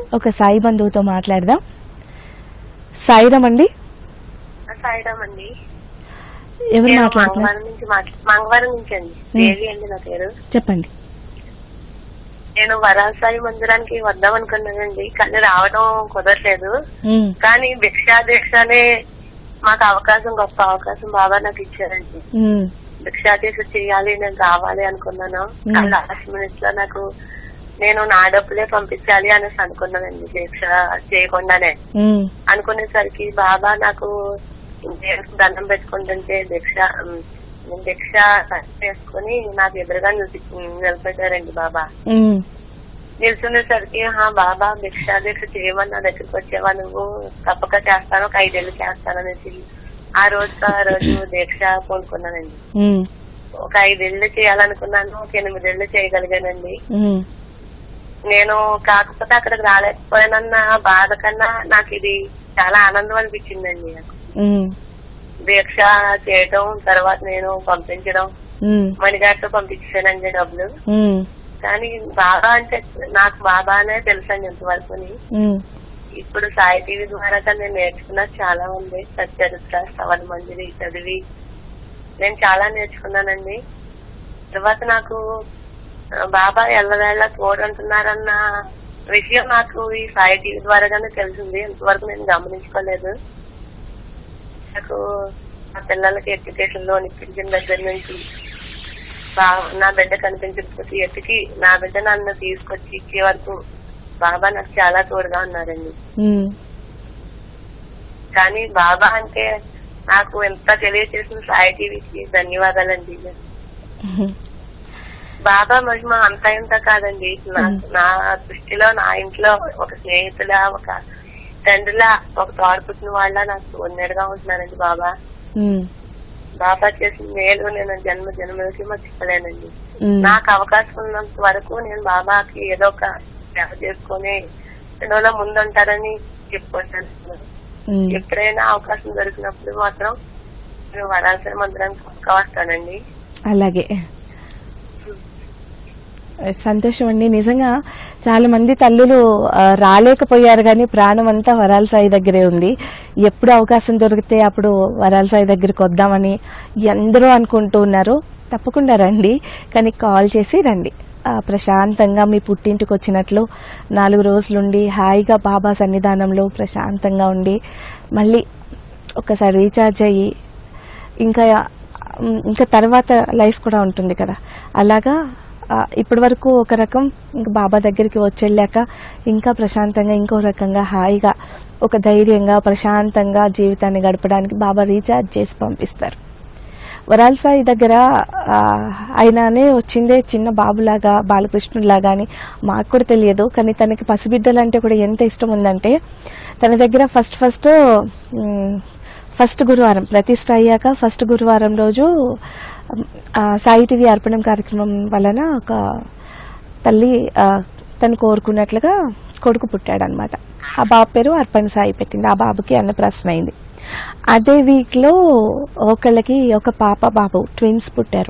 ఒక సాయి బంధువుతో మాట్లాడదాం సాయిరామ్ అండి సాయిరామ్ అండి ఎవరు నేను మాట్లాడుతున్నారు మంగళవారం నుంచి మాట్లా మంగళవారం నుంచి అండి దేవి అండి నా పేరు చెప్పండి నేను వరాసాయి మందిరానికి వద్దాం అనుకున్నానండి కానీ రావడం కుదరలేదు ఉమ్, కానీ భిక్షా దీక్షనే మాకు అవకాశం గొప్ప అవకాశం బాబా నాకు ఇచ్చారండి ఉమ్, భిక్షా దీక్ష చేయాలి నేను రావాలి అనుకున్నాను కానీ లాస్ట్ మినిట్ లో నాకు నేను నా డబ్బులే పంపించాలి అనేసి అనుకున్నానండి దీక్ష చేయకుండానే ఉమ్, అనుకునేసరికి బాబా నాకు దేవుడికి దండం పెట్టుకుంటుంటే దీక్ష ఉమ్, నేను దీక్ష చేసుకుని నాకు ఎదురుగా నిలిపి నిలబెట్టారండి బాబా ఉమ్, నిల్చునేసరికి హా బాబా భిక్ష దీక్ష చేయమని నా దగ్గరికి వచ్చేవా నువ్వు తప్పక చేస్తాను ఒక ఐదేళ్ళు చేస్తాను అనేసి ఆ రోజు ఆ రోజు దీక్ష పూనుకున్నానండి ఉమ్, ఒక ఐదేళ్లు చేయాలనుకున్నాను ఒక ఎనిమిదేళ్లు చేయగలిగానండి ఉమ్, నేను కాకపోతే అక్కడికి రాలేకపోయానన్న బాధ కన్నా నాకు ఇది చాలా ఆనందం అనిపించిందండి నాకు ఉమ్, దీక్ష చేయటం తర్వాత నేను పంపించడం ఉమ్, మణిగారితో పంపించానండి డబ్బులు ఉమ్, కానీ బాబా అంటే నాకు బాబానే తెలుసండి ఇంతవరకు ఉమ్, ఇప్పుడు సాయి టీవీ ద్వారా కానీ నేను నేర్చుకున్న చాలా ఉంది సత్యరిత్ర సవన్ మంజరి చదివి నేను చాలా నేర్చుకున్నానండి తర్వాత నాకు ఆ, బాబా ఎల్లవేళ తోడంటున్నారన్న విషయం నాకు ఈ సాయి టీవీ ద్వారాగానే తెలిసింది ఇంతవరకు నేను గమనించుకోలేదు నాకు నా పిల్లలకి ఎడ్యుకేషన్ లోన్ ఇప్పించిన దగ్గర నుంచి బా- నా బిడ్డ కనిపించకపోతే ఎత్తుకి నా బిడ్డ నన్ను తీసుకొచ్చి ఇచ్చే వరకు బాబా నాకు చాలా తోడుగా ఉన్నారండి ఉమ్, కానీ బాబా అంటే నాకు ఎంత తెలియజేసిన సాయి టీవీకి ధన్యవాదాలండి ఉమ్, బాబా మహిమ అంత ఇంత కాదండి నా- నా దృష్టిలో నా ఇంట్లో ఒక స్నేహితులా ఒక తండ్రిలా ఒక తోడుపుట్టిన వాళ్ళ నాకు ఉన్నడుగా ఉంటున్నానండి బాబా ఉమ్, బాబా చేసిన మేలు నేను జన్మ జన్మలకి మర్చిపోలేనండి ఉమ్, నాకు అవకాశం ఉన్నంత వరకు నేను బాబాకి ఏదో ఒక సేవ చేసుకుని ఎన్నోలో ముందుంటారని చెప్పుకుంటాను ఉమ్. ఎప్పుడైనా అవకాశం దొరికినప్పుడు మాత్రం నేను వరాల్సిన మందిరానికి పక్కా వస్తానండి అలాగే సంతోషం అండి నిజంగా చాలా మంది తల్లులు ఆ, రాలేకపోయారు కానీ ప్రాణం అంతా వరాల సాయి దగ్గరే ఉంది ఎప్పుడు అవకాశం దొరికితే అప్పుడు వరాల సాయి దగ్గరికి వద్దామని ఎందరో అనుకుంటూ ఉన్నారు తప్పకుండా రండి కానీ కాల్ చేసి రండి ఆ, ప్రశాంతంగా మీ పుట్టింటికి వచ్చినట్లు నాలుగు రోజులుండి హాయిగా బాబా సన్నిధానంలో ప్రశాంతంగా ఉండి మళ్ళీ ఒకసారి రీఛార్జ్ అయ్యి ఇంకా ఉమ్, ఇంకా తర్వాత లైఫ్ కూడా ఉంటుంది కదా అలాగా ఆ, ఇప్పటి వరకు ఒక రకం ఇంకా బాబా దగ్గరికి వచ్చేళ్ళాక ఇంకా ప్రశాంతంగా ఇంకో రకంగా హాయిగా ఒక ధైర్యంగా ప్రశాంతంగా జీవితాన్ని గడపడానికి బాబా రీఛార్జ్ చేసి పంపిస్తారు వరాల సాయి దగ్గర ఆ, ఆయననే వచ్చిందే చిన్న బాబులాగా బాలకృష్ణుడిలాగా అని మాకు కూడా తెలియదు కానీ తనకి పసిబిడ్డలు అంటే కూడా ఎంత ఇష్టం ఉందంటే తన దగ్గర ఫస్ట్ ఫస్ట్ ఉమ్, ఫస్ట్ గురువారం ప్రతిష్ట అయ్యాక ఫస్ట్ గురువారం రోజు ఆ, సాయి టీవీ అర్పణం కార్యక్రమం వలన ఒక తల్లి ఆ, తను కోరుకున్నట్లుగా కొడుకు పుట్టాడు అనమాట ఆ బాబు పేరు అర్పణ సాయి పెట్టింది ఆ బాబుకి అన్నప్రాసన అయింది అదే వీక్లో ఒకళ్ళకి ఒక పాప బాబు ట్విన్స్ పుట్టారు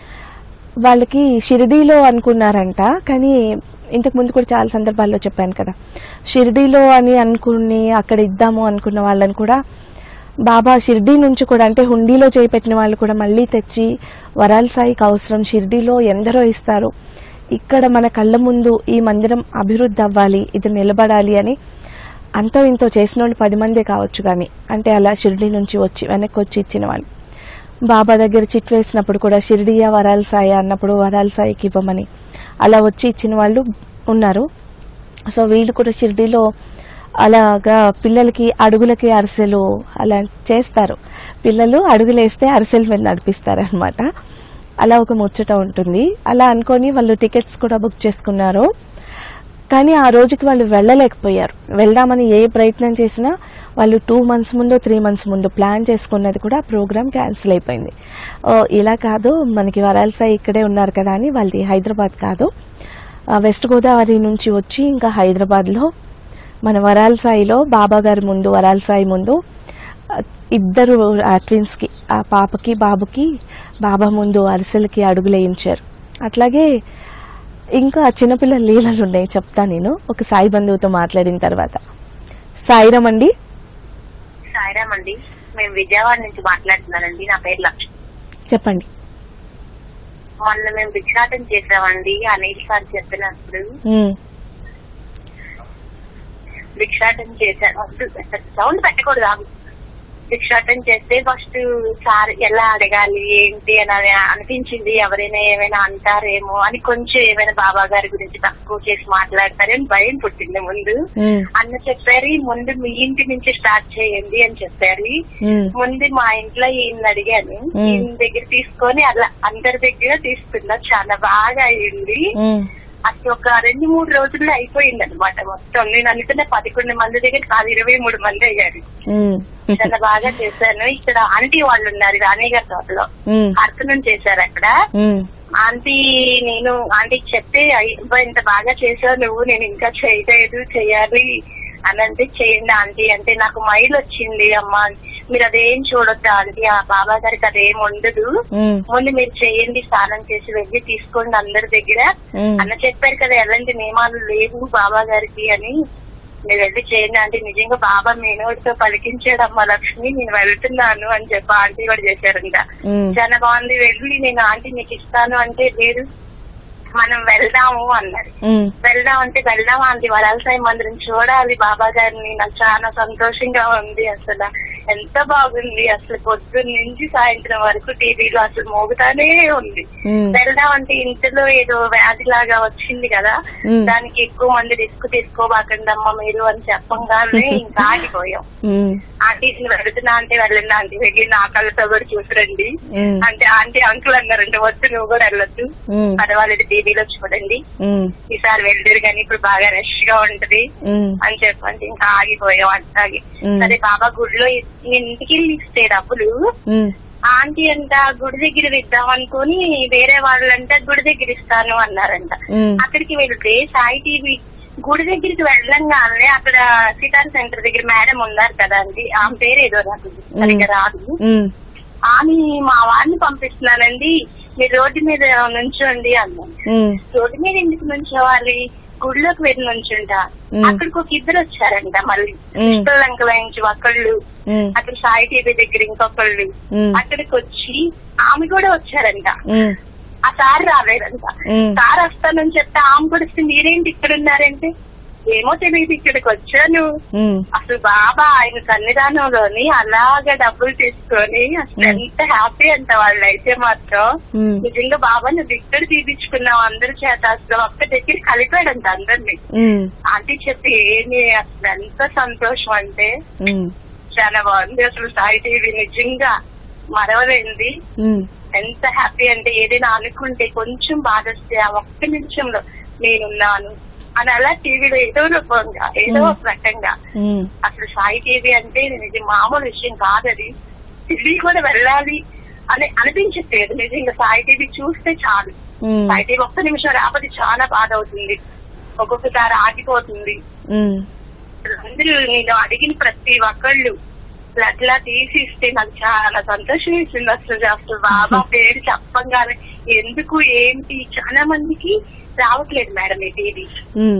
వాళ్ళకి షిరిడీలో అనుకున్నారంట కానీ ఇంతకు ముందు కూడా చాలా సందర్భాల్లో చెప్పాను కదా షిరిడీలో అని అనుకుని అక్కడ ఇద్దాము అనుకున్న వాళ్ళని కూడా బాబా షిర్డీ నుంచి కూడా అంటే హుండీలో చేపెట్టిన వాళ్ళు కూడా మళ్ళీ తెచ్చి వరాల సాయికి అవసరం షిర్డీలో ఎందరో ఇస్తారు ఇక్కడ మన కళ్ళ ముందు ఈ మందిరం అభివృద్ధి అవ్వాలి ఇది నిలబడాలి అని అంతో ఇంతో చేసిన వాళ్ళు పది మందే కావచ్చు కానీ అంటే అలా షిర్డీ నుంచి వచ్చి వెనక్కి వచ్చి ఇచ్చిన వాళ్ళు బాబా దగ్గర చిట్ వేసినప్పుడు కూడా షిరిడియా వరాల సాయి అన్నప్పుడు వరాల సాయికి ఇవ్వమని అలా వచ్చి ఇచ్చిన వాళ్ళు ఉన్నారు సో వీళ్ళు కూడా షిరిడిలో అలాగా పిల్లలకి అడుగులకి అరిసెలు అలా చేస్తారు పిల్లలు అడుగులేస్తే అరిసెల మీద నడిపిస్తారు అనమాట అలా ఒక ముచ్చట ఉంటుంది అలా అనుకొని వాళ్ళు టికెట్స్ కూడా బుక్ చేసుకున్నారు కానీ ఆ రోజుకి వాళ్ళు వెళ్ళలేకపోయారు వెళ్దామని ఏ ప్రయత్నం చేసినా వాళ్ళు టూ మంత్స్ ముందు త్రీ మంత్స్ ముందు ప్లాన్ చేసుకున్నది కూడా ప్రోగ్రామ్ క్యాన్సిల్ అయిపోయింది ఓ ఇలా కాదు మనకి వరాల సాయి ఇక్కడే ఉన్నారు కదా అని వాళ్ళది హైదరాబాద్ కాదు ఆ, వెస్ట్ గోదావరి నుంచి వచ్చి ఇంకా హైదరాబాద్లో మన వరాల సాయిలో బాబా గారి ముందు వరాల సాయి ముందు ఆ, ఇద్దరు ఆ ట్విన్స్కి ఆ పాపకి బాబుకి బాబా ముందు అరిసెలకి అడుగులేయించారు అట్లాగే ఇంకా చిన్నపిల్లల లీలలు ఉన్నాయి చెప్తా నేను ఒక సాయి బంధువుతో మాట్లాడిన తర్వాత సాయిరామ్ అండి సాయిరామ్ అండి మేము విజయవాడ నుంచి మాట్లాడుతున్నానండి నా పేరు లక్ష్మి చెప్పండి మొన్న మేము భిక్షాటం చేసామండి అనిల్ సార్ చెప్పినప్పుడు ఉమ్, భిక్షాటం చేశాను సౌండ్ పెట్టకూడదు ఆగు. భిక్షాటం చేస్తే ఫస్ట్ సార్ ఎలా అడగాలి ఏంటి అని అది అనిపించింది ఎవరైనా ఏమైనా అంటారేమో అని కొంచెం ఏమైనా బాబా గారి గురించి తక్కువ చేసి మాట్లాడతారని భయం పుట్టింది ముందు ఉమ్, అన్న చెప్పారు ముందు మీ ఇంటి నుంచి స్టార్ట్ చేయండి అని చెప్పారు ఉమ్, ముందు మా ఇంట్లో ఈయన అడిగాను మ్మ్. ఈయన దగ్గర తీసుకొని అలా అందరి దగ్గర తీసుకున్నా చాలా బాగా అయ్యింది ఉమ్, అసలు ఒక రెండు మూడు రోజుల్లో అయిపోయింది అనమాట మొత్తం నేను అనుకున్న పదకొండు మంది దగ్గర కాదు ఇరవై మూడు మంది అయ్యారు ఉమ్, చాలా బాగా చేశాను ఇక్కడ ఆంటీ వాళ్ళు ఉన్నారు రాణి గారి తోటలో ఉమ్, అర్చనం చేశారు అక్కడ ఉమ్, ఆంటీ నేను ఆంటీకి చెప్తే "అయ్యబ్బా, ఇంత బాగా చేసావు నువ్వు నేను ఇంకా చేయలేదు చెయ్యాలి అని అంటే చేయండి ఆంటీ అంటే నాకు మైల్ వచ్చింది అమ్మా మీరు అదేం చూడొద్దు ఆంటీ ఆ బాబా గారికి అదేం ఉండదు ఉమ్, ముందు మీరు చేయండి స్నానం చేసి వెళ్ళి తీసుకోండి అందరి దగ్గర ఉమ్, అన్న చెప్పారు కదా ఎలాంటి నియమాలు లేవు బాబా గారికి అని మీరు వెళ్ళి చేయండి అంటే నిజంగా బాబా మేనోడితో పలికించాడమ్మా లక్ష్మి నేను వెళ్తున్నాను అని చెప్పి ఆంటీ కూడా చేశారంట ఉమ్, చాలా బాగుంది వెళ్ళి నేను ఆంటీ నీకు ఇస్తాను అంటే లేదు మనం వెళ్దాము అన్నారు ఉమ్, వెళ్దాం అంటే వెళ్దాం ఆంటీ వరాలసాయి మందిరం చూడాలి బాబా గారిని నాకు చాలా సంతోషంగా ఉంది అసలు ఎంత బాగుంది అసలు పొద్దున్న నుంచి సాయంత్రం వరకు టీవీలో అసలు మోగుతానే ఉంది ఉమ్, వెళ్దాం అంటే ఇంటిలో ఏదో వ్యాధి లాగా వచ్చింది కదా ఉమ్. దానికి ఎక్కువ మంది రిస్క్ తీసుకోబాకండి అమ్మ మీరు అని చెప్పంగానే ఇంకా ఆగిపోయాం ఉమ్, ఆంటీ నేను వెళుతున్నా అంటే వెళ్ళండి ఆంటీ వెళ్ళి నా కళ్ళతో కూడా చూసిరండి ఉమ్, అంటే ఆంటీ అంకుల్ అన్నారండి వద్దు నువ్వు కూడా వెళ్ళొద్దు ఉమ్, పర్వాలేదు టీవీలో చూడండి ఉమ్, ఈసారి వెళ్తారు కానీ ఇప్పుడు బాగా రష్ గా ఉంటది ఉమ్, అని చెప్పండి ఇంకా ఆగిపోయాం అట్లాగే మ్మ్. సరే బాబా గుడిలో నేను ఇంటికి వెళ్ళి ఇస్తే డబ్బులు ఉమ్, ఆంటీ అంట గుడి దగ్గర ఇద్దాం అనుకుని వేరే వాళ్ళంట గుడి దగ్గర ఇస్తాను అన్నారంట ఉమ్, అక్కడికి వెళ్తే సాయి టీవీ గుడి దగ్గరికి వెళ్ళంగానే అక్కడ సితార్ సెంటర్ దగ్గర మేడం ఉన్నారు కదా అండి ఆమె పేరు ఏదో నాకు సరిగ్గా రాదు ఉమ్, ఆమె మా వారిని పంపిస్తున్నానండి మీరు రోడ్డు మీద నుంచోండి అన్నాను ఉమ్, రోడ్డు మీద ఎందుకు నుంచోవాలి గుడిలోకి వెళ్ళి నుంచుంటా మ్మ్. అక్కడికి ఒక ఇద్దరు వచ్చారంట మళ్ళీ మ్మ్. పుష్పలంకల నుంచి ఒకళ్ళు ఉమ్, అక్కడ సాయి టీవీ దగ్గర ఇంకొకళ్ళు మ్మ్. అక్కడికి వచ్చి ఆమె కూడా వచ్చారంట ఉమ్, ఆ సార్ రాలేదంట మ్మ్. సార్ వస్తానని చెప్తే ఆమె కూడా వస్తే మీరేంటి ఇక్కడ ఉన్నారంటే ఏమో తెలియదు ఇక్కడికి వచ్చాను ఉమ్, అసలు బాబా ఆయన సన్నిధానంలోని అలాగే డబ్బులు తీసుకొని అసలు మ్మ్. ఎంత హ్యాపీ అంట వాళ్ళు అయితే మాత్రం మ్మ్. నిజంగా బాబా నువ్వు ఇక్కడ తీపించుకున్నావు అందరి చేత అసలు ఒక్క దగ్గర కలిపాడంట అందరినీ ఉమ్, ఆంటీ చెప్పి ఏమి అసలు ఎంత సంతోషం అంటే ఉమ్, చాలా బాగుంది అసలు సాయి టీవీ నిజంగా మరవలేంది ఉమ్, ఎంత హ్యాపీ అంటే ఏదైనా అనుకుంటే కొంచెం బాధ వస్తే ఆ ఒక్క నిమిషంలో నేనున్నాను అని అలా టీవీలో ఏదో రూపంగా ఏదో ఒక రకంగా ఉమ్, అసలు సాయి టీవీ అంటే ఇది మామూలు విషయం కాదది ఢిల్లీ కూడా వెళ్ళాలి అని అనిపించట్లేదు నిజంగా సాయి టీవీ చూస్తే చాలు ఉమ్, సాయి టీవీ ఒక్క నిమిషం రాకపోతే చాలా బాధ అవుతుంది ఒక్కొక్కసారి ఆగిపోతుంది ఉమ్, అందరూ నేను అడిగిన ప్రతి ఒక్కళ్ళు అట్లా తీసి ఇస్తే నాకు చాలా సంతోషం వేసింది అసలు అసలు బాబా పేరు చెప్పంగానే ఎందుకు ఏంటి చాలా మందికి రావట్లేదు మేడం ఈ టీవీ ఉమ్,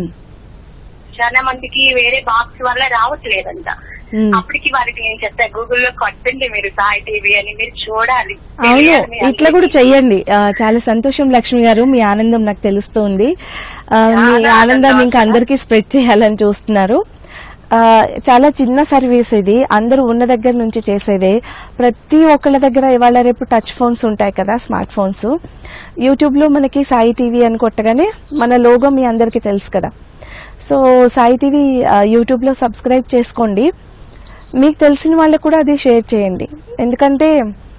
చాలా మందికి వేరే బాక్స్ వల్ల రావట్లేదంట ఉమ్. అప్పటికి వారికి నేను చెప్తా గూగుల్లో కొట్టండి మీరు సాయి టీవీ అని మీరు చూడాలి అవును తెలియాలి ఇట్లా కూడా అందరికీ. చెయ్యండి ఆ, చాలా సంతోషం లక్ష్మి గారు మీ ఆనందం నాకు తెలుస్తుంది ఆ, మీ చాలా ఆనందాన్ని ఇంకా సంతోషం. అందరికీ స్ప్రెడ్ చేయాలని చూస్తున్నారు ఆ, చాలా చిన్న సర్వీస్ ఇది అందరూ ఉన్న దగ్గర నుంచి చేసేదే ప్రతి ఒక్కళ్ళ దగ్గర ఇవాళ రేపు టచ్ ఫోన్స్ ఉంటాయి కదా స్మార్ట్ ఫోన్స్ యూట్యూబ్ లో మనకి సాయి టీవీ అని కొట్టగానే మన లోగో మీ అందరికీ తెలుసు కదా సో సాయి టీవీ ఆ, యూట్యూబ్ లో సబ్స్క్రైబ్ చేసుకోండి మీకు తెలిసిన వాళ్ళకు కూడా అది షేర్ చేయండి ఎందుకంటే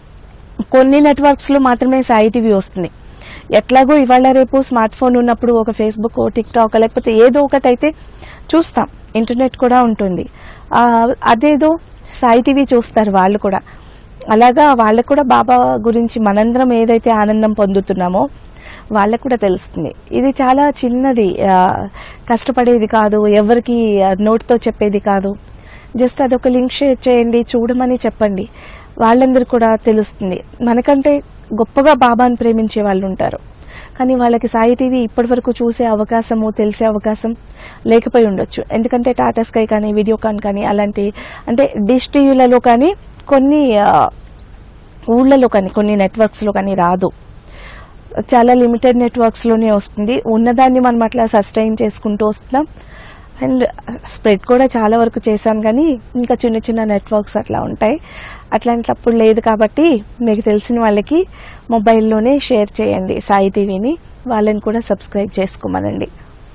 కొన్ని నెట్వర్క్స్ లో మాత్రమే సాయి టీవీ వస్తుంది ఎట్లాగో ఇవాళ రేపు స్మార్ట్ ఫోన్ ఉన్నప్పుడు ఒక ఫేస్బుక్ టిక్ టాక్ లేకపోతే ఏదో ఒకటి అయితే చూస్తాం ఇంటర్నెట్ కూడా ఉంటుంది ఆ, అదేదో సాయి టీవీ చూస్తారు వాళ్ళు కూడా అలాగా వాళ్ళకు కూడా బాబా గురించి మనందరం ఏదైతే ఆనందం పొందుతున్నామో వాళ్ళకు కూడా తెలుస్తుంది ఇది చాలా చిన్నది ఆ, కష్టపడేది కాదు ఎవరికి ఆ, నోటితో చెప్పేది కాదు జస్ట్ అదొక లింక్ షేర్ చేయండి చూడమని చెప్పండి వాళ్ళందరూ కూడా తెలుస్తుంది మనకంటే గొప్పగా బాబాను ప్రేమించే వాళ్ళు ఉంటారు కానీ వాళ్ళకి సాయి టీవీ ఇప్పటి వరకు చూసే అవకాశము తెలిసే అవకాశం లేకపోయి ఉండొచ్చు ఎందుకంటే టాటా స్కై కానీ వీడియోకాన్ కానీ అలాంటి అంటే డిష్ టీవీలలో కానీ కొన్ని ఆ, ఊళ్ళలో కానీ కొన్ని నెట్వర్క్స్లో కానీ రాదు చాలా లిమిటెడ్ నెట్వర్క్స్లోనే వస్తుంది ఉన్నదాన్ని మనం అట్లా సస్టైన్ చేసుకుంటూ వస్తున్నాం అండ్ స్ప్రెడ్ కూడా చాలా వరకు చేశాం కానీ ఇంకా చిన్న చిన్న నెట్వర్క్స్ అట్లా ఉంటాయి అట్లాంటప్పుడు లేదు కాబట్టి మీకు తెలిసిన వాళ్ళకి మొబైల్లోనే షేర్ చేయండి సాయి టీవీని వాళ్ళని కూడా సబ్స్క్రైబ్ చేసుకోమనండి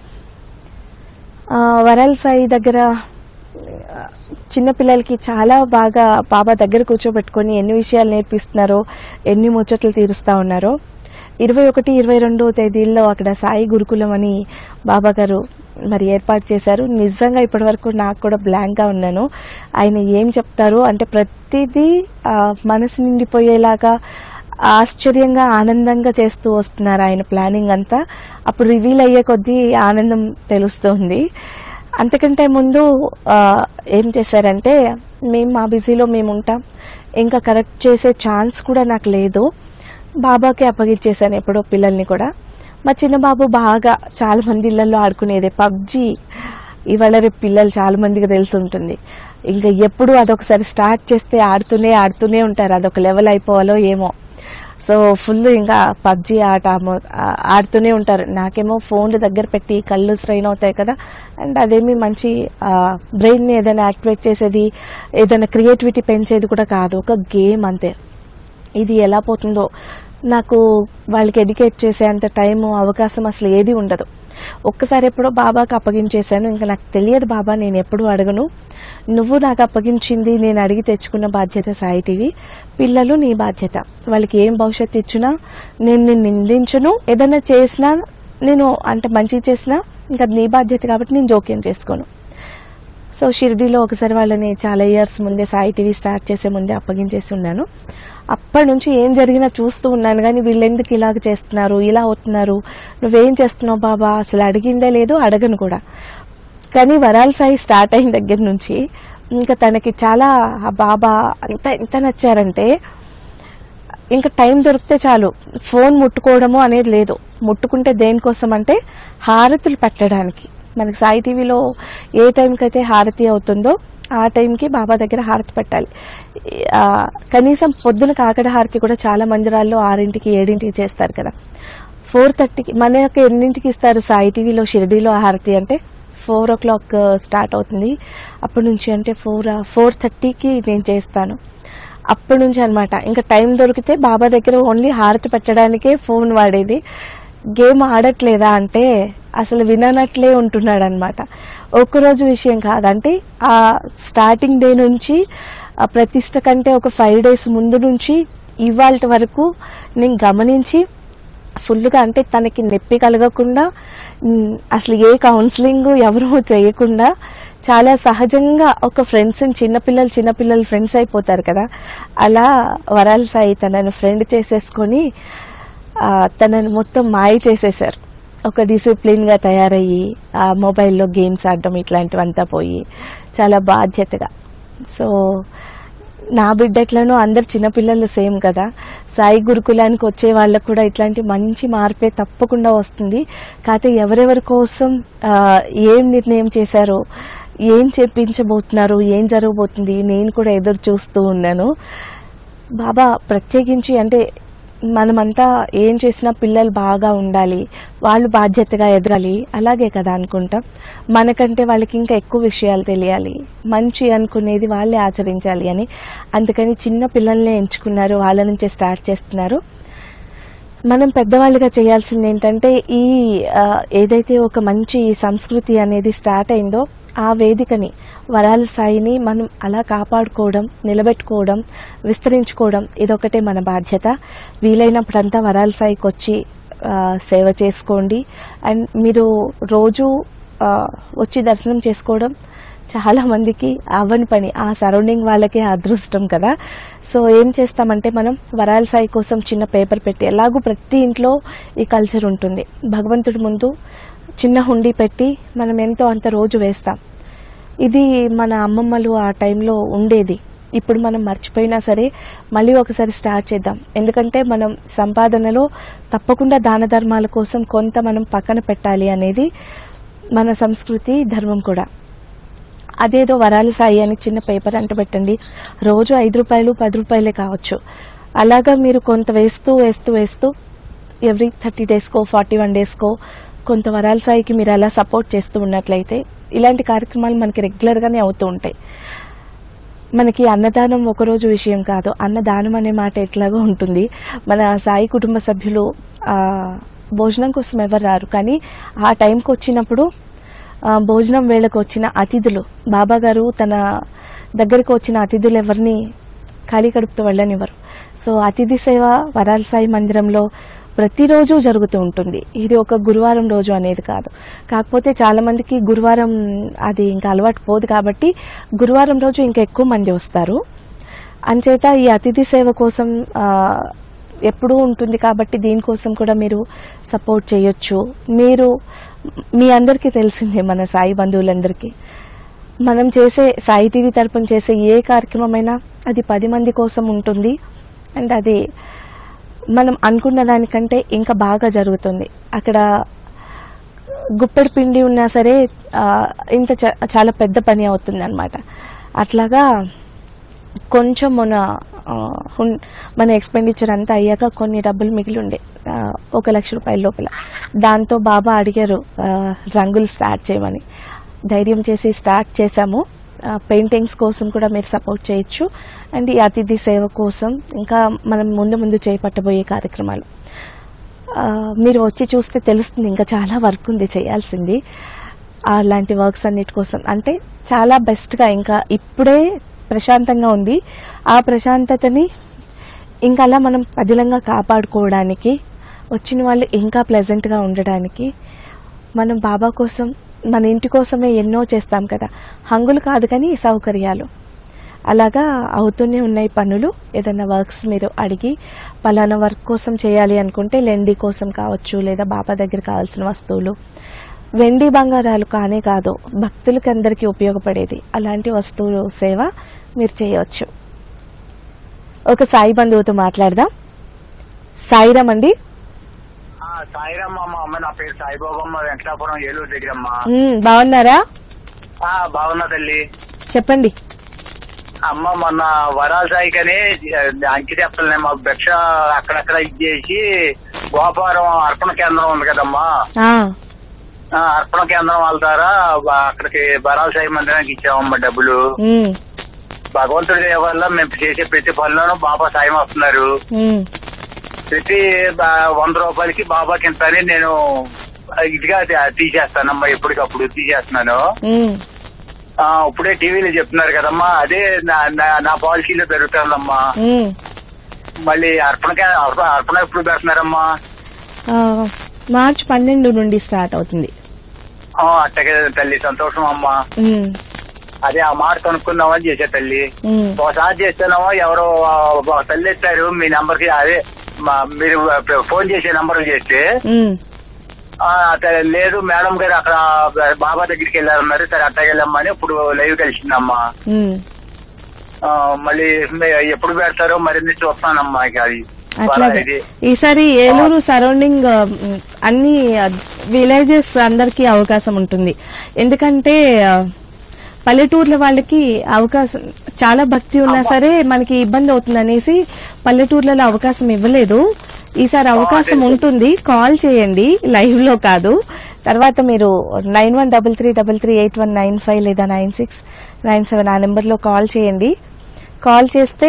ఆ, వరాల్ సాయి దగ్గర ఆ, చిన్నపిల్లలకి చాలా బాగా బాబా దగ్గర కూర్చోబెట్టుకొని ఎన్ని విషయాలు నేర్పిస్తున్నారో ఎన్ని ముచ్చట్లు తీరుస్తా ఉన్నారో ఇరవై ఒకటి ఇరవై రెండు తేదీల్లో అక్కడ సాయి గురుకులం అని బాబా గారు మరి ఏర్పాటు చేశారు నిజంగా ఇప్పటివరకు నాకు కూడా బ్లాంక్గా ఉన్నాను ఆయన ఏం చెప్తారు అంటే ప్రతిదీ ఆ, మనసు నిండిపోయేలాగా ఆశ్చర్యంగా ఆనందంగా చేస్తూ వస్తున్నారు ఆయన ప్లానింగ్ అంతా అప్పుడు రివీల్ అయ్యే కొద్దీ ఆనందం తెలుస్తుంది అంతకంటే ముందు ఆ, ఏం చేశారంటే మేము మా బిజీలో మేము ఉంటాం ఇంకా కరెక్ట్ చేసే ఛాన్స్ కూడా నాకు లేదు బాబాకి అప్పగించేశాను ఎప్పుడో పిల్లల్ని కూడా మా చిన్న బాబు బాగా చాలా మంది ఇళ్లలో ఆడుకునేదే పబ్జి ఇవాళ రేపు పిల్లలు చాలా మందికి తెలిసి ఉంటుంది ఇంకా ఎప్పుడు అదొకసారి స్టార్ట్ చేస్తే ఆడుతూనే ఆడుతూనే ఉంటారు అదొక లెవెల్ అయిపోవాలో ఏమో సో ఫుల్ ఇంకా పబ్జి ఆట మొ- ఆ- ఆడుతూనే ఉంటారు నాకేమో ఫోన్లు దగ్గర పెట్టి కళ్ళు స్ట్రెయిన్ అవుతాయి కదా అండ్ అదేమి మంచి బ్రెయిన్ ఏదైనా యాక్టివేట్ చేసేది ఏదైనా క్రియేటివిటీ పెంచేది కూడా కాదు ఒక గేమ్ అంతే ఇది ఎలా పోతుందో నాకు వాళ్ళకి ఎడ్యుకేట్ చేసే అంత టైము అవకాశం అసలు ఏది ఉండదు ఒక్కసారి ఎప్పుడో బాబాకి అప్పగించేశాను ఇంకా నాకు తెలియదు బాబా నేను ఎప్పుడు అడగను నువ్వు నాకు అప్పగించింది నేను అడిగి తెచ్చుకున్న బాధ్యత సాయి టీవీ పిల్లలు నీ బాధ్యత వాళ్ళకి ఏం భవిష్యత్తు ఇచ్చినా నేను నిన్ను నిందించను ఏదైనా చేసినా నేను అంటే మంచిగా చేసినా ఇంకా అది నీ బాధ్యత కాబట్టి నేను జోక్యం చేసుకోను సో షిరిడీలో ఒకసారి వాళ్ళని చాలా ఇయర్స్ ముందే సాయి టీవీ స్టార్ట్ చేసే ముందే అప్పగించేసి ఉన్నాను అప్పటి నుంచి ఏం జరిగినా చూస్తూ ఉన్నాను కానీ వీళ్ళు ఎందుకు ఇలాగ చేస్తున్నారు ఇలా అవుతున్నారు నువ్వేం చేస్తున్నావు బాబా అసలు అడిగిందే లేదు అడగను కూడా కానీ వరాల్ సాయి స్టార్ట్ అయిన దగ్గర నుంచి ఇంకా తనకి చాలా ఆ బాబా అంత ఎంత నచ్చారంటే ఇంకా టైం దొరికితే చాలు ఫోన్ ముట్టుకోవడము అనేది లేదు ముట్టుకుంటే దేనికోసం అంటే హారతులు పెట్టడానికి మనకి సాయి టీవీలో ఏ టైంకి అయితే హారతి అవుతుందో ఆ టైంకి బాబా దగ్గర హారతి పెట్టాలి ఆ, కనీసం పొద్దున కాకడ హారతి కూడా చాలా మందిరాల్లో ఆరింటికి ఏడింటికి చేస్తారు కదా ఫోర్ థర్టీకి మనకి ఎన్నింటికి ఇస్తారు సాయి టీవీలో షిరిడీలో హారతి అంటే ఫోర్ ఓ క్లాక్ స్టార్ట్ అవుతుంది అప్పటి నుంచి అంటే ఫోర్ ఫోర్ థర్టీకి నేను చేస్తాను అప్పటి నుంచి అనమాట ఇంకా టైం దొరికితే బాబా దగ్గర ఓన్లీ హారతి పెట్టడానికే ఫోన్ వాడేది గేమ్ ఆడట్లేదా అంటే అసలు విననట్లే ఉంటున్నాడు అనమాట ఒక్కరోజు విషయం కాదంటే ఆ స్టార్టింగ్ డే నుంచి ఆ ప్రతిష్ట కంటే ఒక ఫైవ్ డేస్ ముందు నుంచి ఇవాళ వరకు నేను గమనించి ఫుల్గా అంటే తనకి నొప్పి కలగకుండా ఉమ్, అసలు ఏ కౌన్సిలింగ్ ఎవరు చేయకుండా చాలా సహజంగా ఒక ఫ్రెండ్స్ చిన్నపిల్లలు చిన్నపిల్లలు ఫ్రెండ్స్ అయిపోతారు కదా అలా వరాల సాయి తనను ఫ్రెండ్ చేసేసుకొని ఆ, తనను మొత్తం మాయ చేసేసారు ఒక డిసిప్లిన్గా తయారయ్యి ఆ మొబైల్లో గేమ్స్ ఆడడం ఇట్లాంటివంతా పోయి చాలా బాధ్యతగా సో నా బిడ్డ ఎట్లనో అందరు చిన్నపిల్లలు సేమ్ కదా సాయి గురుకులానికి వచ్చే వాళ్ళకు కూడా ఇట్లాంటి మంచి మార్పే తప్పకుండా వస్తుంది కాకపోతే ఎవరెవరి కోసం ఆ, ఏం నిర్ణయం చేశారో ఏం చెప్పించబోతున్నారు ఏం జరగబోతుంది నేను కూడా ఎదురు చూస్తూ ఉన్నాను బాబా ప్రత్యేకించి అంటే మనమంతా ఏం చేసినా పిల్లలు బాగా ఉండాలి వాళ్ళు బాధ్యతగా ఎదగాలి అలాగే కదా అనుకుంటాం మనకంటే వాళ్ళకి ఇంకా ఎక్కువ విషయాలు తెలియాలి మంచి అనుకునేది వాళ్ళే ఆచరించాలి అని అందుకని చిన్న పిల్లల్నే ఎంచుకున్నారు వాళ్ళ నుంచే స్టార్ట్ చేస్తున్నారు మనం పెద్దవాళ్ళుగా చేయాల్సింది ఏంటంటే ఈ ఆ, ఏదైతే ఒక మంచి సంస్కృతి అనేది స్టార్ట్ అయిందో ఆ వేదికని వరాల స్థాయిని మనం అలా కాపాడుకోవడం నిలబెట్టుకోవడం విస్తరించుకోవడం ఇదొకటే మన బాధ్యత వీలైనప్పుడంతా వరాల స్థాయికి వచ్చి ఆ, సేవ చేసుకోండి అండ్ మీరు రోజు ఆ, వచ్చి దర్శనం చేసుకోవడం చాలా మందికి అవ్వని పని ఆ సరౌండింగ్ వాళ్ళకే అదృష్టం కదా సో ఏం చేస్తామంటే మనం వరాల సాయి కోసం చిన్న పేపర్ పెట్టి ఎలాగూ ప్రతి ఇంట్లో ఈ కల్చర్ ఉంటుంది భగవంతుడి ముందు చిన్న హుండీ పెట్టి మనం ఎంతో అంత రోజు వేస్తాం ఇది మన అమ్మమ్మలు ఆ టైంలో ఉండేది ఇప్పుడు మనం మర్చిపోయినా సరే మళ్ళీ ఒకసారి స్టార్ట్ చేద్దాం ఎందుకంటే మనం సంపాదనలో తప్పకుండా దాన ధర్మాల కోసం కొంత మనం పక్కన పెట్టాలి అనేది మన సంస్కృతి ధర్మం కూడా అదేదో వరాల సాయి అని చిన్న పేపర్ అంట పెట్టండి రోజు ఐదు రూపాయలు పది రూపాయలే కావచ్చు అలాగా మీరు కొంత వేస్తూ వేస్తూ వేస్తూ ఎవ్రీ థర్టీ డేస్కో ఫార్టీ వన్ డేస్కో కొంత వరాల సాయికి మీరు అలా సపోర్ట్ చేస్తూ ఉన్నట్లయితే ఇలాంటి కార్యక్రమాలు మనకి రెగ్యులర్గానే అవుతూ ఉంటాయి మనకి అన్నదానం ఒకరోజు విషయం కాదు అన్నదానం అనే మాట ఎట్లాగో ఉంటుంది మన సాయి కుటుంబ సభ్యులు ఆ, భోజనం కోసం ఎవరు రారు కానీ ఆ టైంకి వచ్చినప్పుడు ఆ, భోజనం వేళకు వచ్చిన అతిథులు బాబా గారు తన దగ్గరకు వచ్చిన అతిథులు ఎవరిని ఖాళీ కడుపుతో వెళ్ళనివ్వరు సో అతిథి సేవ వరాల సాయి మందిరంలో ప్రతిరోజు జరుగుతూ ఉంటుంది ఇది ఒక గురువారం రోజు అనేది కాదు కాకపోతే చాలా మందికి గురువారం అది ఇంకా అలవాటు పోదు కాబట్టి గురువారం రోజు ఇంకా ఎక్కువ మంది వస్తారు అంచేత ఈ అతిథి సేవ కోసం ఆ, ఎప్పుడూ ఉంటుంది కాబట్టి దీనికోసం కూడా మీరు సపోర్ట్ చేయొచ్చు మీరు మీ అందరికీ తెలిసిందే మన సాయి బంధువులందరికీ మనం చేసే సాయి టీవీ తరపున చేసే ఏ కార్యక్రమమైనా అది పది మంది కోసం ఉంటుంది అండ్ అది మనం అనుకున్న దానికంటే ఇంకా బాగా జరుగుతుంది అక్కడ గుప్పెడు పిండి ఉన్నా సరే ఆ, ఇంత చ- చాలా పెద్ద పని అవుతుంది అనమాట అట్లాగా కొంచెం మన ఆ, హున్- మన ఎక్స్పెండిచర్ అంతా అయ్యాక కొన్ని డబ్బులు మిగిలి ఉండే ఆ, ఒక లక్ష రూపాయల లోపల దాంతో బాబా అడిగారు ఆ, రంగులు స్టార్ట్ చేయమని ధైర్యం చేసి స్టార్ట్ చేశాము పెయింటింగ్స్ కోసం కూడా మీరు సపోర్ట్ చేయొచ్చు అండ్ ఈ అతిథి సేవ కోసం ఇంకా మనం ముందు ముందు చేపట్టబోయే కార్యక్రమాలు ఆ, మీరు వచ్చి చూస్తే తెలుస్తుంది ఇంకా చాలా వర్క్ ఉంది చేయాల్సింది అలాంటి వర్క్స్ అన్నిటి కోసం అంటే చాలా బెస్ట్గా ఇంకా ఇప్పుడే ప్రశాంతంగా ఉంది ఆ ప్రశాంతతని ఇంకా అలా మనం పదిలంగా కాపాడుకోవడానికి వచ్చిన వాళ్ళు ఇంకా ప్లెజెంట్గా ఉండడానికి మనం బాబా కోసం మన ఇంటి కోసమే ఎన్నో చేస్తాం కదా హంగులు కాదు కానీ సౌకర్యాలు అలాగా అవుతూనే ఉన్నాయి పనులు ఏదైనా వర్క్స్ మీరు అడిగి పలానా వర్క్ కోసం చేయాలి అనుకుంటే లెండి కోసం కావచ్చు లేదా బాబా దగ్గర కావాల్సిన వస్తువులు వెండి బంగారాలు కానే కాదు భక్తులకి అందరికీ ఉపయోగపడేది అలాంటి వస్తువులు సేవ మీరు చేయవచ్చు ఒక సాయి బంధువుతో మాట్లాడదాం సాయిరామ్ అండి ఆ, సాయిరామ్ అమ్మ అమ్మ నా పేరు సాయిబాబమ్మ వెంకటాపురం ఏలూరు దగ్గరమ్మ మ్, బాగున్నారా ఆ, బాగున్నా తల్లి చెప్పండి అమ్మ మొన్న వరాల సాయికని అంకి చెప్తాను మా భిక్ష అక్కడక్కడ ఇచ్చేసి గోపారం అర్పణ కేంద్రం ఉంది కదమ్మా ఆ, ఆ, అర్పణ కేంద్రం వాళ్ళ ద్వారా వా- అక్కడికి వరాల సాయి మందిరానికి ఇచ్చామమ్మ డబ్బులు మ్, భగవంతుడి దయ వల్ల మేము చేసే ప్రతి పనిలోనూ బాబా సాయం వస్తున్నారు మ్, ప్రతి బా- వంద రూపాయలకి బాబాకి ఇంత అని నేను ఇదిగా తీసేస్తానమ్మా ఎప్పటికప్పుడు తీసేస్తున్నాను మ్. ఆ, ఇప్పుడే టీవీలో చెప్తున్నారు కదమ్మా అదే నా నా- నా పాలసీలో పెరుగుతుందమ్మా మ్. మళ్ళీ అర్పణకి అర్ప- అర్పణ ఎప్పుడు పెడుతున్నారమ్మా ఆ, మార్చ్ పన్నెండు నుండి స్టార్ట్ అవుతుంది ఆ, అట్టగే తల్లి సంతోషం అమ్మా మ్, అదే ఆ మాట కనుక్కుందామని చేసే తల్లి మ్, ఒకసారి చేస్తున్నామో ఎవరో ఆ, ఒక తల్లి ఎత్తారు మీ నంబర్ కి అదే మా- మీరు ఫోన్ చేసే నంబర్ చేస్తే మ్, ఆ, అత- లేదు మేడం గారు అక్కడ బాబా దగ్గరికి వెళ్ళారన్నారు సరే అట్టగా వెళ్ళమ్మని ఇప్పుడు లైవ్ కలిసిందమ్మా మ్. ఆ, మళ్ళీ మే- ఎప్పుడు పెడతారో మరిన్ని చూస్తానమ్మా ఇక అది అట్లాగే ఇది ఈసారి ఏలూరు సరౌండింగ్ ఆ, మ్, అన్ని విలేజెస్ అందరికీ అవకాశం ఉంటుంది ఎందుకంటే ఆ, పల్లెటూర్ల వాళ్ళకి అవకాశం చాలా భక్తి ఉన్నా సరే మనకి ఇబ్బంది అవుతుంది అనేసి పల్లెటూర్లలో అవకాశం ఇవ్వలేదు ఈసారి అవకాశం ఉంటుంది కాల్ చేయండి లైవ్ లో కాదు తర్వాత మీరు nine one double three double three eight one nine five లేదా నైన్ సిక్స్ నైన్ సెవెన్ ఆ నెంబర్లో కాల్ చేయండి కాల్ చేస్తే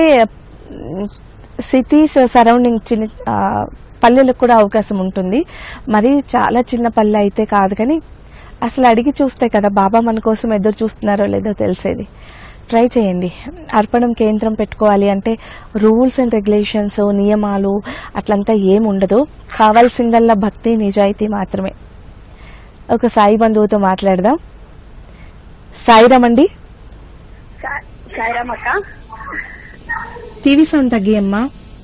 సిటీస్ సరౌండింగ్ చిన్న ఆ, పల్లెలకు కూడా అవకాశం ఉంటుంది మరి చాలా చిన్న పల్లె అయితే కాదు కానీ అసలు అడిగి చూస్తే కదా బాబా మన కోసం ఎదురు చూస్తున్నారో లేదో తెలిసేది ట్రై చేయండి అర్పణం కేంద్రం పెట్టుకోవాలి అంటే రూల్స్ అండ్ రెగ్యులేషన్స్ నియమాలు అట్లంతా ఏం ఉండదు కావాల్సిందల్లా భక్తి నిజాయితీ మాత్రమే ఒక సాయి బంధువుతో మాట్లాడదాం సాయిరామ్ అండి సా- సాయిరామ్ అక్క టీవీ సౌండ్ తగ్గియమ్మా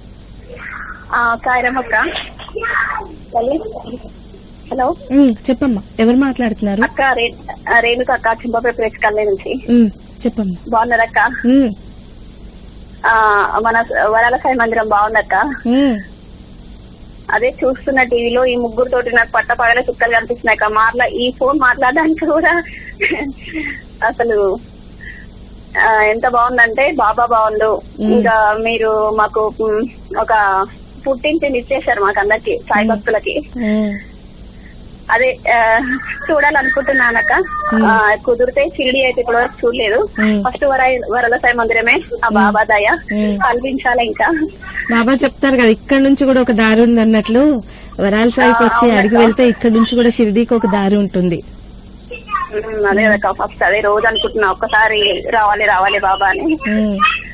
ఆ, సాయిరామ్ అక్క తల్లి హలో ఉమ్, చెప్పమ్మా ఎవరు మాట్లాడుతున్నారు అక్క రే- ఆ, రేణుక అక్క చింపపై ప్రెస్ కల్లే నుంచి ఉమ్, చెప్పమ్మా బాగున్నారక్క ఉమ్, ఆ, మన వరాల సాయి మందిరం బాగుందక్క ఉమ్, అదే చూస్తున్న టీవీలో ఈ ముగ్గురు తోటి నాకు పట్ట పగల చుక్కలు కనిపిస్తున్నాయి అక్క మాట్లా ఈ ఫోన్ మాట్లాడడానికి కూడా అసలు ఆ, ఎంత బాగుందంటే బాబా బాగుండు ఇంకా మీరు మాకు మ్, ఒక పుట్టింటిని ఇచ్చేసారు మాకు అందరికి సాయి భక్తులకి ఉమ్. అదే ఆ, చూడాలనుకుంటున్నానక్క ఆ, కుదిరితే షిరిడి అయితే ఇప్పుడు వరకు చూడలేదు మ్మ్. ఫస్ట్ వర వరల సాయి మందిరమే ఆ బాబా దయ మ్మ్. కల్పించాలి ఇంకా బాబా చెప్తారు కదా ఇక్కడ నుంచి కూడా ఒక దారి ఉంది అన్నట్లు వరాల సాయికి వచ్చి అడిగి వెళ్తే ఇక్కడ నుంచి కూడా షిరిడీకి ఒక దారి ఉంటుంది మ్మ్, అదే అక్క ఫస్ట్ అదే రోజు అనుకుంటున్నా ఒక్కసారి రావాలి రావాలి బాబా అని ఉమ్,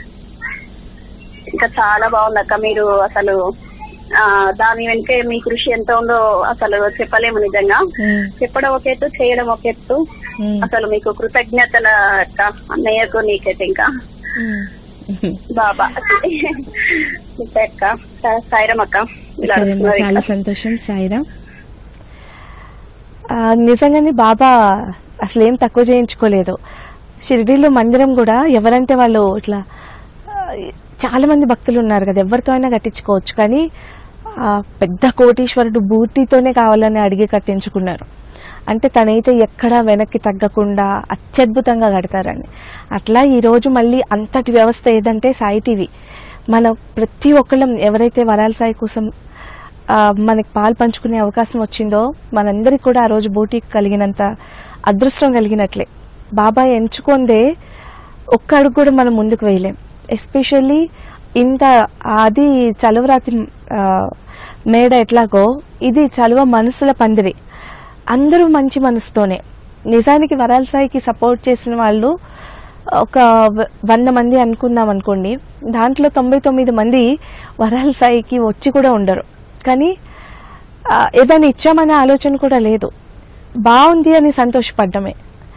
ఇంకా చాలా బాగుంది అక్క మీరు అసలు ఆ దాని వెనుకే మీ కృషి ఎంత ఉందో అసలు చెప్పలేము నిజంగా ఉమ్, చెప్పడం ఒక ఎత్తు చేయడం ఒక ఎత్తు ఉమ్, అసలు మీకు కృతజ్ఞతల అక్క అన్నయ్యకు నీకైతే ఇంకా ఉమ్. బాబా ఇంకా అక్క సా- సాయిరం అక్క ఇలా సరే అమ్మా, అడుగుతున్నారు చాలా ఇంకా. సంతోషం సాయిరా ఆ, నిజంగానే బాబా అసలు ఏం తక్కువ చేయించుకోలేదు షిరిడీలో మందిరం కూడా ఎవరంటే వాళ్ళు ఇట్లా ఆ, చాలా మంది భక్తులు ఉన్నారు కదా ఎవరితో అయినా కట్టించుకోవచ్చు కానీ ఆ, పెద్ద కోటీశ్వరుడు బూటీతోనే కావాలని అడిగి కట్టించుకున్నారు అంటే తనైతే ఎక్కడా వెనక్కి తగ్గకుండా అత్యద్భుతంగా కడతారని అట్లా ఈరోజు మళ్ళీ అంతటి వ్యవస్థ ఏదంటే సాయి టీవీ మన ప్రతి ఒక్కళ్ళం ఎవరైతే వరాల సాయి కోసం ఆ, మనకి పాలు పంచుకునే అవకాశం వచ్చిందో మనందరికి కూడా ఆ రోజు బూటీ కలిగినంత అదృష్టం కలిగినట్లే బాబా ఎంచుకుందే ఒక్క అడుగు కూడా మనం ముందుకు వేయలేం ఎస్పెషల్లీ ఇంత అది చలువరాతి ఆ, మేడ ఎట్లాగో ఇది చలువ మనసుల పందిరి అందరూ మంచి మనసుతోనే నిజానికి వరాల సాయికి సపోర్ట్ చేసిన వాళ్ళు ఒక వ- వంద మంది అనుకుందాం అనుకోండి దాంట్లో తొంభై తొమ్మిది మంది వరాల సాయికి వచ్చి కూడా ఉండరు కానీ ఆ, ఏదైనా ఇచ్చామనే ఆలోచన కూడా లేదు బాగుంది అని సంతోషపడ్డమే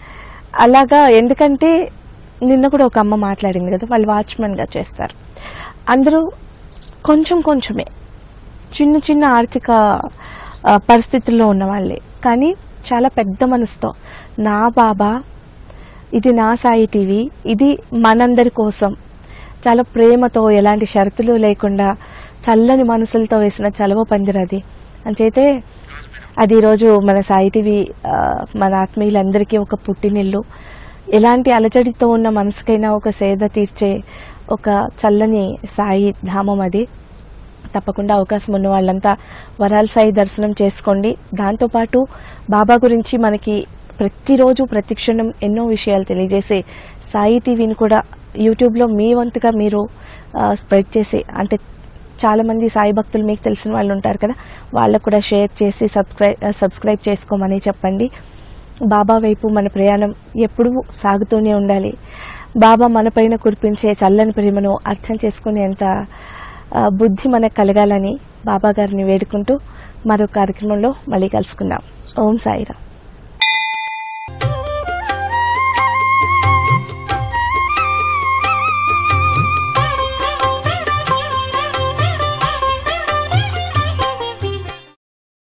అలాగా ఎందుకంటే నిన్న కూడా ఒక అమ్మ మాట్లాడింది కదా వాళ్ళు వాచ్మెన్గా చేస్తారు అందరూ కొంచెం కొంచెమే చిన్న చిన్న ఆర్థిక ఆ, పరిస్థితుల్లో ఉన్న వాళ్ళే కానీ చాలా పెద్ద మనసుతో నా బాబా ఇది నా సాయి టీవీ ఇది మనందరి కోసం చాలా ప్రేమతో ఎలాంటి షరతులు లేకుండా చల్లని మనసులతో వేసిన చలవ పందిరది అంచేతే అది ఈరోజు మన సాయి టీవీ ఆ, మన ఆత్మీయులందరికీ ఒక పుట్టినిల్లు ఎలాంటి అలజడితో ఉన్న మనసుకైనా ఒక సేద తీర్చే ఒక చల్లని సాయి ధామం అది తప్పకుండా అవకాశం ఉన్న వాళ్ళంతా వరాల సాయి దర్శనం చేసుకోండి దాంతోపాటు బాబా గురించి మనకి ప్రతిరోజు ప్రతి క్షణం ఎన్నో విషయాలు తెలియజేసే సాయి టీవీని కూడా యూట్యూబ్లో మీ వంతుగా మీరు ఆ, స్ప్రెడ్ చేసి అంటే చాలా మంది సాయి భక్తులు మీకు తెలిసిన వాళ్ళు ఉంటారు కదా వాళ్ళకు కూడా షేర్ చేసి సబ్స్క్రైబ్ సబ్స్క్రైబ్ చేసుకోమని చెప్పండి బాబా వైపు మన ప్రయాణం ఎప్పుడూ సాగుతూనే ఉండాలి బాబా మనపైన కురిపించే చల్లని ప్రేమను అర్థం చేసుకునేంత ఆ, బుద్ధి మనకు కలగాలని బాబా గారిని వేడుకుంటూ మరో కార్యక్రమంలో మళ్ళీ కలుసుకుందాం ఓం సాయిరామ్